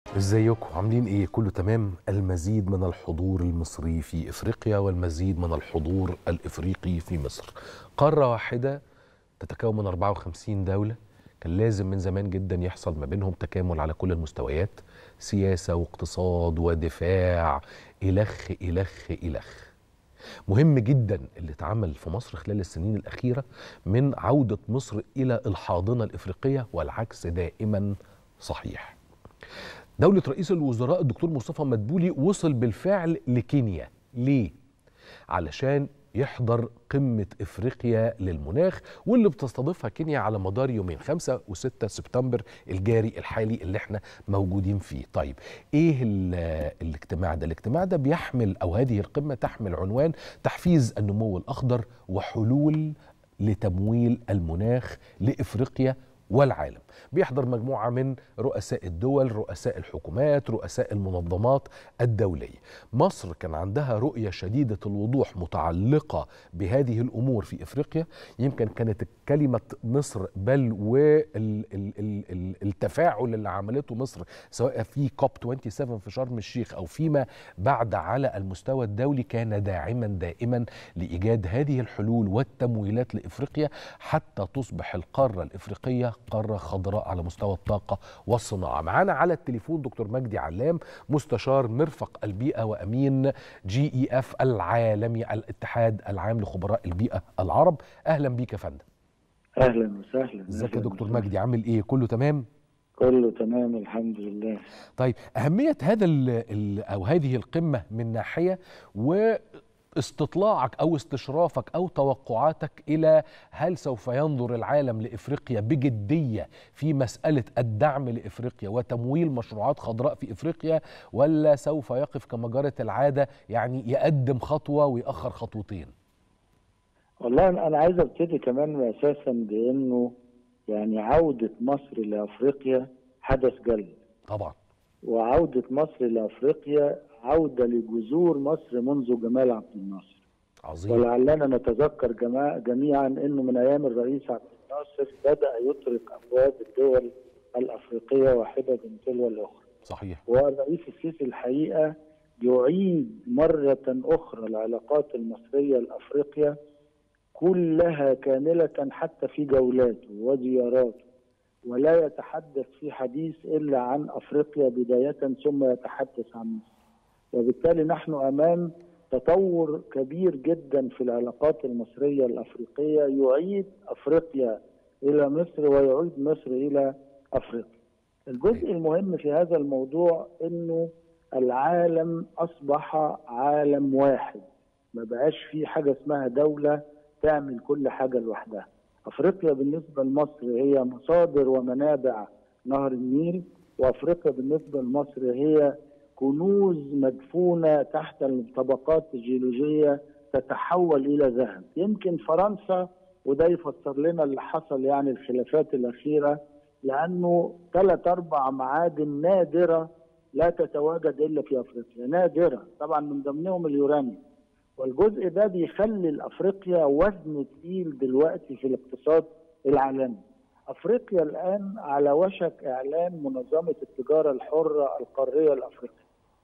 ازيكم عاملين ايه كله تمام المزيد من الحضور المصري في افريقيا والمزيد من الحضور الافريقي في مصر قاره واحده تتكون من 54 دوله كان لازم من زمان جدا يحصل ما بينهم تكامل على كل المستويات سياسه واقتصاد ودفاع الخ الخ الخ مهم جدا اللي اتعمل في مصر خلال السنين الاخيره من عوده مصر الى الحاضنه الافريقيه والعكس دائما صحيح دولة رئيس الوزراء الدكتور مصطفى مدبولي وصل بالفعل لكينيا ليه؟ علشان يحضر قمة إفريقيا للمناخ واللي بتستضيفها كينيا على مدار يومين 5 و6 سبتمبر الجاري الحالي اللي احنا موجودين فيه طيب إيه الاجتماع ده؟ الاجتماع ده بيحمل أو هذه القمة تحمل عنوان تحفيز النمو الأخضر وحلول لتمويل المناخ لإفريقيا والعالم بيحضر مجموعة من رؤساء الدول رؤساء الحكومات رؤساء المنظمات الدولية مصر كان عندها رؤية شديدة الوضوح متعلقة بهذه الأمور في إفريقيا يمكن كانت كلمة مصر بل والتفاعل اللي عملته مصر سواء في كوب 27 في شرم الشيخ أو فيما بعد على المستوى الدولي كان داعما دائما لإيجاد هذه الحلول والتمويلات لإفريقيا حتى تصبح القارة الإفريقية قارة خضراء على مستوى الطاقة والصناعة معانا على التليفون دكتور مجدي علام مستشار مرفق البيئة وأمين جي إي أف العالمي الاتحاد العام لخبراء البيئة العرب أهلا بيك يا فندم اهلا وسهلا ازيك يا دكتور مجدي عامل ايه كله تمام كله تمام الحمد لله طيب أهمية هذا ال ال أو هذه القمة من ناحية و استطلاعك او استشرافك او توقعاتك الى هل سوف ينظر العالم لافريقيا بجديه في مساله الدعم لافريقيا وتمويل مشروعات خضراء في افريقيا ولا سوف يقف كما جرت العاده يعني يقدم خطوه ويأخر خطوتين؟ والله انا عايز ابتدي كمان اساسا بانه يعني عوده مصر لافريقيا حدث جلي طبعا وعوده مصر لافريقيا عودة لجذور مصر منذ جمال عبد الناصر عظيم ولعلنا نتذكر جماعة جميعا أنه من أيام الرئيس عبد الناصر بدأ يطرق أبواب الدول الأفريقية واحدة تلو الأخرى صحيح والرئيس السيسي الحقيقة يعيد مرة أخرى العلاقات المصرية الأفريقية كلها كاملة حتى في جولاته وزياراته ولا يتحدث في حديث إلا عن أفريقيا بداية ثم يتحدث عن مصر وبالتالي نحن امام تطور كبير جدا في العلاقات المصريه الافريقيه يعيد افريقيا الى مصر ويعيد مصر الى افريقيا. الجزء المهم في هذا الموضوع انه العالم اصبح عالم واحد ما بقاش في حاجه اسمها دوله تعمل كل حاجه لوحدها. افريقيا بالنسبه لمصر هي مصادر ومنابع نهر النيل وافريقيا بالنسبه لمصر هي كنوز مدفونة تحت الطبقات الجيولوجية تتحول إلى ذهب يمكن فرنسا وده يفسر لنا اللي حصل يعني الخلافات الأخيرة لأنه ثلاث أربع معادن نادرة لا تتواجد إلا في أفريقيا نادرة طبعا من ضمنهم اليورانيوم والجزء ده بيخلي لأفريقيا وزن تقيل دلوقتي في الاقتصاد العالمي افريقيا الان على وشك اعلان منظمه التجاره الحره القاريه الافريقيه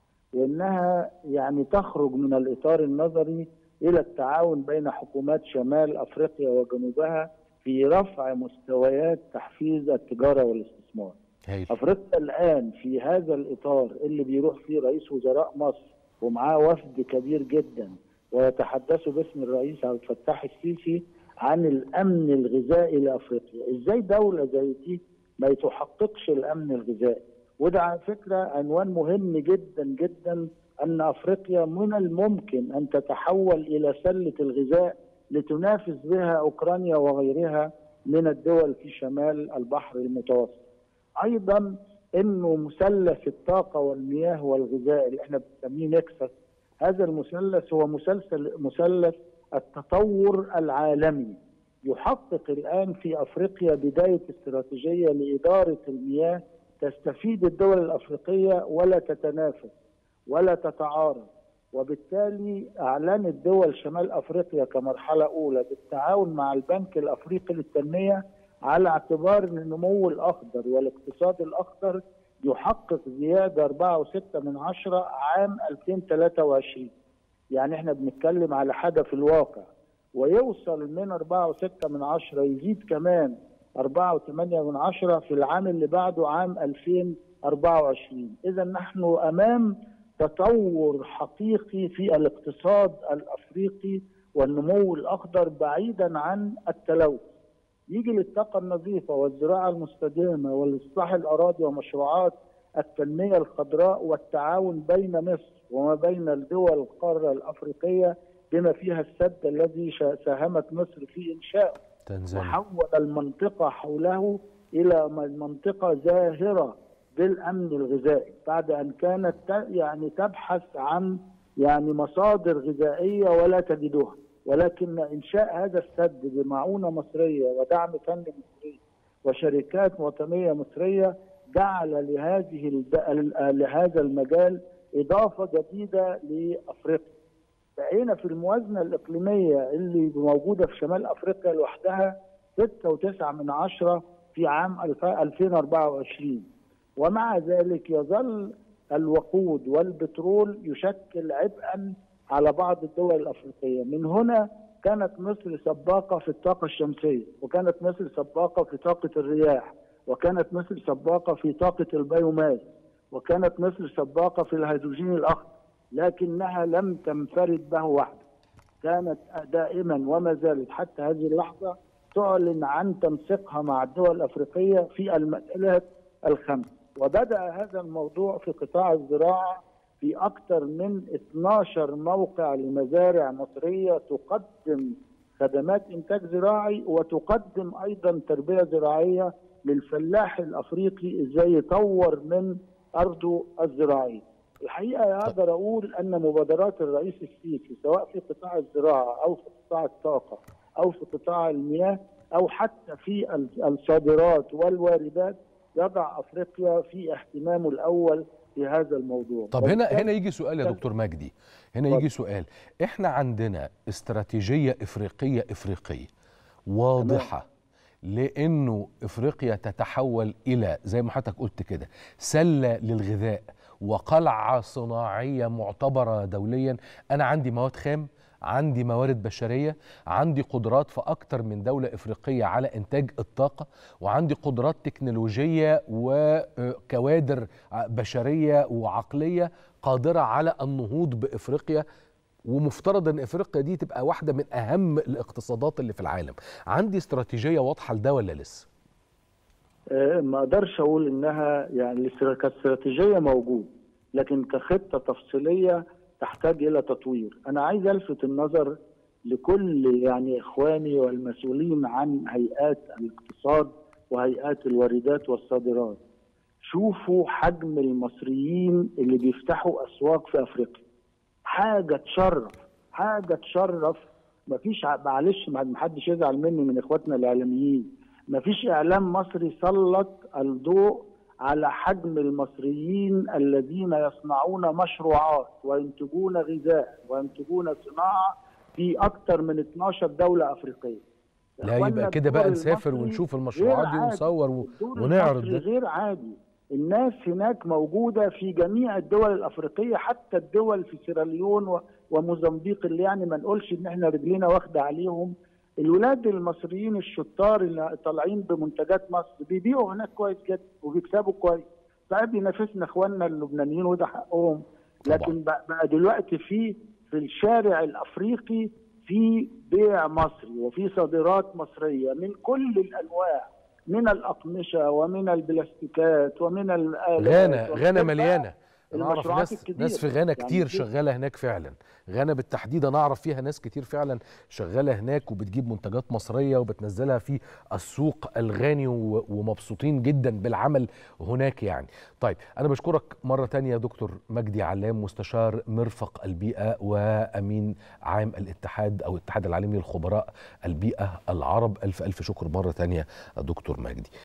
وانها يعني تخرج من الاطار النظري الى التعاون بين حكومات شمال افريقيا وجنوبها في رفع مستويات تحفيز التجاره والاستثمار. هيل. افريقيا الان في هذا الاطار اللي بيروح فيه رئيس وزراء مصر ومعاه وفد كبير جدا ويتحدثوا باسم الرئيس عبد الفتاح السيسي عن الامن الغذائي لافريقيا، ازاي دوله زي دي ما تحققش الامن الغذائي؟ وده على فكره عنوان مهم جدا جدا ان افريقيا من الممكن ان تتحول الى سله الغذاء لتنافس بها اوكرانيا وغيرها من الدول في شمال البحر المتوسط. ايضا انه مثلث الطاقه والمياه والغذاء اللي احنا بنسميه نكسس هذا المثلث هو مسلسل مثلث التطور العالمي يحقق الان في افريقيا بدايه استراتيجيه لاداره المياه تستفيد الدول الافريقيه ولا تتنافس ولا تتعارض وبالتالي اعلنت دول شمال افريقيا كمرحله اولى بالتعاون مع البنك الافريقي للتنميه على اعتبار ان النمو الاخضر والاقتصاد الاخضر يحقق زياده 4.6 من عشرة عام 2023 يعني احنا بنتكلم على حاجه في الواقع ويوصل من 4.6 من عشرة يزيد كمان 4.8 من عشرة في العام اللي بعده عام 2024 إذا نحن أمام تطور حقيقي في الاقتصاد الأفريقي والنمو الأخضر بعيدا عن التلوث يجي للطاقة النظيفة والزراعة المستدامة والإصلاح الأراضي ومشروعات التنمية الخضراء والتعاون بين مصر وما بين الدول القارة الأفريقية بما فيها السد الذي ساهمت مصر في إنشائه تنزانيا وحول المنطقة حوله إلى منطقة زاهرة بالأمن الغذائي بعد أن كانت يعني تبحث عن يعني مصادر غذائية ولا تجدها ولكن إنشاء هذا السد بمعونة مصرية ودعم فني مصري وشركات وطنية مصرية جعل لهذه لهذا المجال إضافة جديدة لأفريقيا بقينا في الموازنة الإقليمية اللي موجودة في شمال أفريقيا لوحدها 6.9 من عشرة في عام 2024 ومع ذلك يظل الوقود والبترول يشكل عبئا على بعض الدول الأفريقية من هنا كانت مصر سباقة في الطاقة الشمسية وكانت مصر سباقة في طاقة الرياح وكانت مصر سباقة في طاقة البيوماس وكانت مصر سباقة في الهيدروجين الأخضر لكنها لم تنفرد به وحده كانت دائما وما زالت حتى هذه اللحظة تعلن عن تنسيقها مع الدول الأفريقية في المسألة الخمس وبدأ هذا الموضوع في قطاع الزراعة في أكثر من 12 موقع لمزارع مصرية تقدم خدمات إنتاج زراعي وتقدم أيضا تربية زراعية للفلاح الأفريقي إزاي يطور من أرضه الزراعية الحقيقة أقدر أقول أن مبادرات الرئيس السيسي سواء في قطاع الزراعة أو في قطاع الطاقة أو في قطاع المياه أو حتى في الصادرات والواردات يضع أفريقيا في اهتمامه الأول في هذا الموضوع طب هنا هنا يجي سؤال يا دكتور مجدي هنا يجي سؤال احنا عندنا استراتيجيه افريقيه افريقيه واضحه لانه افريقيا تتحول الى زي ما حضرتك قلت كده سله للغذاء وقلعه صناعيه معتبره دوليا انا عندي مواد خام عندي موارد بشريه عندي قدرات في اكتر من دوله افريقيه على انتاج الطاقه وعندي قدرات تكنولوجيه وكوادر بشريه وعقليه قادره على النهوض بافريقيا ومفترض ان افريقيا دي تبقى واحده من اهم الاقتصادات اللي في العالم عندي استراتيجيه واضحه لده ولا لسه ما اقدرش اقول انها يعني كاستراتيجيه موجود لكن كخطه تفصيليه تحتاج الى تطوير انا عايز الفت النظر لكل يعني اخواني والمسؤولين عن هيئات الاقتصاد وهيئات الواردات والصادرات شوفوا حجم المصريين اللي بيفتحوا اسواق في افريقيا حاجه تشرف حاجه تشرف مفيش معلش ما حدش يزعل مني من اخواتنا الاعلاميين مفيش اعلام مصري سلط الضوء على حجم المصريين الذين يصنعون مشروعات وينتجون غذاء وينتجون صناعه في اكثر من 12 دوله افريقيه. لا يبقى كده بقى نسافر ونشوف المشروعات دي ونصور و... ونعرض ده غير عادي الناس هناك موجوده في جميع الدول الافريقيه حتى الدول في سيراليون وموزمبيق اللي يعني ما نقولش ان احنا رجلينا واخده عليهم الولاد المصريين الشطار اللي طالعين بمنتجات مصر بيبيعوا هناك كويس جدا وبيكسبوا كويس ساعات بينافسنا اخواننا اللبنانيين وده حقهم لكن بقى دلوقتي في في الشارع الافريقي في بيع مصري وفي صادرات مصريه من كل الانواع من الاقمشه ومن البلاستيكات ومن غانا غانا مليانه انا اعرف ناس ناس في غانا كتير يعني شغاله هناك فعلا غانا بالتحديد انا اعرف فيها ناس كتير فعلا شغاله هناك وبتجيب منتجات مصريه وبتنزلها في السوق الغاني ومبسوطين جدا بالعمل هناك يعني طيب انا بشكرك مره تانية يا دكتور مجدي علام مستشار مرفق البيئه وامين عام الاتحاد او الاتحاد العالمي للخبراء البيئه العرب الف الف شكر مره تانية دكتور مجدي